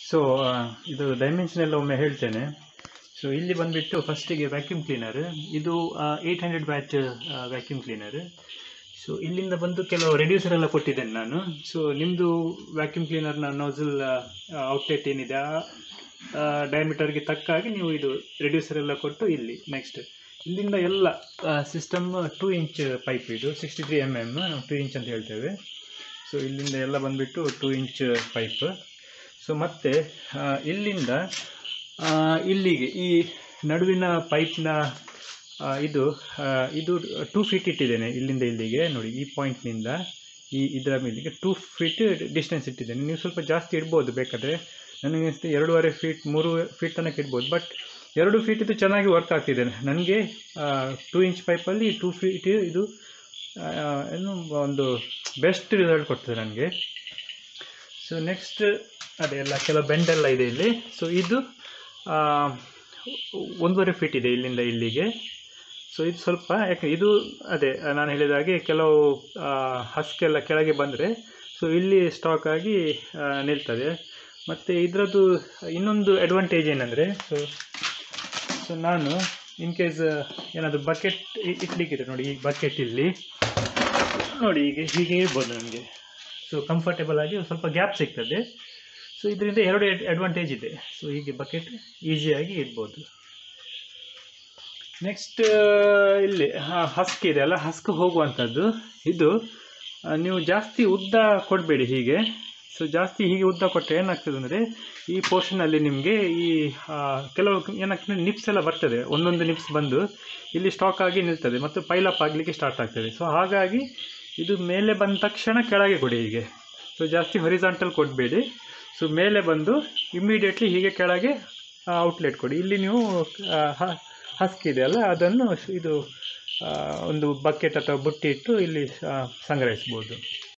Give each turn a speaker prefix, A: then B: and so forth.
A: so ಇದು dimension ಎಲ್ಲ ಒಮ್ಮೆ ಹೇಳ್ತೇನೆ ಸೊ ಇಲ್ಲಿ ಬಂದುಬಿಟ್ಟು ಫಸ್ಟಿಗೆ ವ್ಯಾಕ್ಯೂಮ್ ಕ್ಲೀನರ್ ಇದು eight hundred batch vacuum cleaner so ಇಲ್ಲಿಂದ ಬಂದು ಕೆಲವು ರೆಡ್ಯೂಸರ್ ಎಲ್ಲ ಕೊಟ್ಟಿದ್ದೇನೆ ನಾನು ಸೊ ನಿಮ್ಮದು ವ್ಯಾಕ್ಯೂಮ್ ಕ್ಲೀನರ್ನ ನೋಸಲ್ ಔಟ್ಲೆಟ್ ಏನಿದೆ ಆ ಡಯಾಮೀಟರ್ಗೆ ತಕ್ಕ ಹಾಗೆ ನೀವು ಇದು ರೆಡ್ಯೂಸರ್ ಎಲ್ಲ ಕೊಟ್ಟು ಇಲ್ಲಿ ನೆಕ್ಸ್ಟ್ ಇಲ್ಲಿಂದ ಎಲ್ಲ ಸಿಸ್ಟಮ್ ಟೂ ಇಂಚ್ ಪೈಪ್ ಇದು ಸಿಕ್ಸ್ಟಿ ತ್ರೀ ಎಮ್ ಎಮ್ ನಾವು ಟೂ ಇಂಚ್ ಅಂತ ಹೇಳ್ತೇವೆ ಸೊ ಇಲ್ಲಿಂದ ಎಲ್ಲ ಬಂದುಬಿಟ್ಟು ಟೂ ಇಂಚ್ ಪೈಪ್ ಸೊ ಮತ್ತು ಇಲ್ಲಿಂದ ಆ, ಇಲ್ಲಿಗೆ ಈ ನಡುವಿನ ಪೈಪ್ನ ಇದು ಆ, ಇದು ಟೂ ಫೀಟ್ ಇಟ್ಟಿದ್ದೇನೆ ಇಲ್ಲಿಂದ ಇಲ್ಲಿಗೆ ನೋಡಿ ಈ ಪಾಯಿಂಟ್ನಿಂದ ಈ ಇದರ ಮೇಲಿಗೆ ಟೂ ಫೀಟ್ ಡಿಸ್ಟೆನ್ಸ್ ಇಟ್ಟಿದ್ದೇನೆ ನೀವು ಸ್ವಲ್ಪ ಜಾಸ್ತಿ ಇಡ್ಬೋದು ಬೇಕಾದರೆ ನನಗೆ ಅನಿಸುತ್ತೆ ಎರಡೂವರೆ ಫೀಟ್ ಮೂರು ಫೀಟ್ ತನಕ ಇಡ್ಬೋದು ಬಟ್ ಎರಡು ಫೀಟ್ ಇದು ಚೆನ್ನಾಗಿ ವರ್ಕ್ ಆಗ್ತಿದೆ ನನಗೆ ಟೂ ಇಂಚ್ ಪೈಪಲ್ಲಿ ಟೂ ಫೀಟ್ ಇದು ಆ, ಏನು ಒಂದು ಬೆಸ್ಟ್ ರಿಸಲ್ಟ್ ಕೊಡ್ತದೆ ನನಗೆ ಸೊ ನೆಕ್ಸ್ಟ್ ಅದೇ ಎಲ್ಲ ಕೆಲವು ಬೆಂಡೆಲ್ಲ ಇದೆ ಇಲ್ಲಿ ಸೊ ಇದು ಆ, ಒಂದೂವರೆ ಫೀಟ್ ಇದೆ ಇಲ್ಲಿಂದ ಇಲ್ಲಿಗೆ ಸೊ ಇದು ಸ್ವಲ್ಪ ಯಾಕೆ ಇದು ಅದೇ ನಾನು ಹೇಳಿದ ಹಾಗೆ ಕೆಲವು ಆ, ಹಸ್ಕೆಲ್ಲ ಕೆಳಗೆ ಬಂದರೆ ಸೊ ಇಲ್ಲಿ ಸ್ಟಾಕ್ ಆಗಿ ಆ, ನಿಲ್ತದೆ ಮತ್ತು ಇದರದ್ದು ಇನ್ನೊಂದು ಅಡ್ವಾಂಟೇಜ್ ಏನಂದರೆ ಸೊ ಸೊ ನಾನು ಇನ್ ಕೇಸ್ ಏನಾದರೂ ಬಕೆಟ್ ಇಟ್ಲಿಕ್ಕಿದೆ ನೋಡಿ ಈ ಬಕೆಟ್ ಇಲ್ಲಿ ನೋಡಿ ಹೀಗೆ ಹೀಗೆ ಇರ್ಬೋದು ನನಗೆ ಸೊ ಕಂಫರ್ಟೇಬಲ್ ಆಗಿ ಒಂದು ಸ್ವಲ್ಪ ಗ್ಯಾಪ್ ಸಿಗ್ತದೆ ಸೊ ಇದರಿಂದ ಎರಡು ಅಡ್ವಾಂಟೇಜ್ ಇದೆ ಸೊ ಹೀಗೆ ಬಕೆಟ್ ಈಸಿಯಾಗಿ ಇಡ್ಬೋದು ನೆಕ್ಸ್ಟ್ ಇಲ್ಲಿ ಹಸ್ಕ್ ಇದೆ ಅಲ್ಲ ಹಸ್ಕ್ ಹೋಗುವಂಥದ್ದು ಇದು ಆ, ನೀವು ಜಾಸ್ತಿ ಉದ್ದ ಕೊಡಬೇಡಿ ಹೀಗೆ ಸೊ ಜಾಸ್ತಿ ಹೀಗೆ ಉದ್ದ ಕೊಟ್ಟರೆ ಏನಾಗ್ತದೆ ಅಂದರೆ ಈ ಪೋರ್ಷನಲ್ಲಿ ನಿಮಗೆ ಈ ಆ, ಕೆಲವು ಏನಾಗ್ತದೆ ನಿಪ್ಸ್ ಎಲ್ಲ ಬರ್ತದೆ ಒಂದೊಂದು ನಿಪ್ಸ್ ಬಂದು ಇಲ್ಲಿ ಸ್ಟಾಕ್ ಆಗಿ ನಿಲ್ತದೆ ಮತ್ತು ಪೈಲಪ್ ಆಗಲಿಕ್ಕೆ ಸ್ಟಾರ್ಟ್ ಆಗ್ತದೆ ಸೊ ಹಾಗಾಗಿ ಇದು ಮೇಲೆ ಬಂದ ತಕ್ಷಣ ಕೆಳಗೆ ಕೊಡಿ ಹೀಗೆ ಸೊ ಜಾಸ್ತಿ ಹೊರಿಜಾಂಟಲ್ ಕೊಡಬೇಡಿ ಸೊ ಮೇಲೆ ಬಂದು ಇಮ್ಮಿಡಿಯೇಟ್ಲಿ ಹೀಗೆ ಕೆಳಗೆ ಔಟ್ಲೆಟ್ ಕೊಡಿ ಇಲ್ಲಿ ನೀವು ಆ, ಹ- ಹಸ್ಕ್ ಇದೆ ಅಲ್ಲ ಅದನ್ನು ಇದು ಆ, ಒಂದು ಬಕೆಟ್ ಅಥವಾ ಬುಟ್ಟಿ ಇಟ್ಟು ಇಲ್ಲಿ ಆ, ಸಂಗ್ರಹಿಸ್ಬೋದು